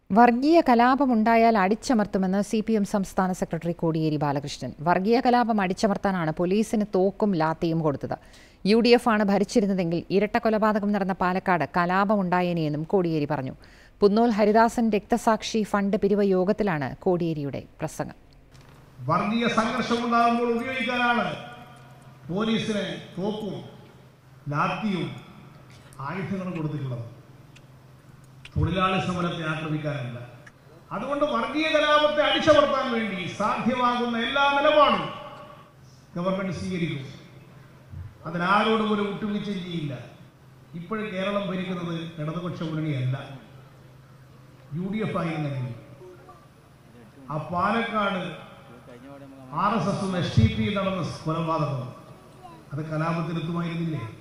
വർഗീയ കലാപമുണ്ടായാൽ അടിച്ചമർത്തുമെന്ന് സി പി എം സംസ്ഥാന സെക്രട്ടറി കോടിയേരി ബാലകൃഷ്ണൻ വർഗീയ കലാപം അടിച്ചമർത്താനാണ് പോലീസിന് തോക്കും ലാത്തിയും കൊടുത്തത് യു ഡി എഫ് ആണ് ഭരിച്ചിരുന്നതെങ്കിൽ ഇരട്ട കൊലപാതകം നടന്ന പാലക്കാട് കലാപമുണ്ടായേനെയെന്നും കോടിയേരി പറഞ്ഞു പുന്നോൽ ഹരിദാസൻ രക്തസാക്ഷി ഫണ്ട് പിരിവ് യോഗത്തിലാണ് കോടിയേരിയുടെ പ്രസംഗം വർഗീയ സംഘർഷം ഉണ്ടാകുമ്പോൾ ഉപയോഗിക്കാനാണ് പോലീസിന് തോക്കും ലാത്തിയും ആയുധങ്ങളും കൊടുത്തിട്ടുള്ളത് തൊഴിലാളി സമരത്തെ ആക്രമിക്കാനല്ല അതുകൊണ്ട് വർഗീയ കലാപത്തെ അടിച്ചമർത്താൻ വേണ്ടി സാധ്യമാകുന്ന എല്ലാ നിലപാടും ഗവൺമെന്റ് സ്വീകരിക്കും അതിനാരോടും ഒരു വിട്ടുവീഴ്ചയും ചെയ്യില്ല ഇപ്പോഴും കേരളം ഭരിക്കുന്നത് ഇടതുപക്ഷ മുന്നണിയല്ല യു ഡി എഫ് ആയിരുന്നെങ്കിൽ ആ പാലക്കാട് ആർ എസ് എസും എസ് ടി പി നടന്ന കൊലപാതകം അത് കലാപത്തിലെത്തുമായിരുന്നില്ലേ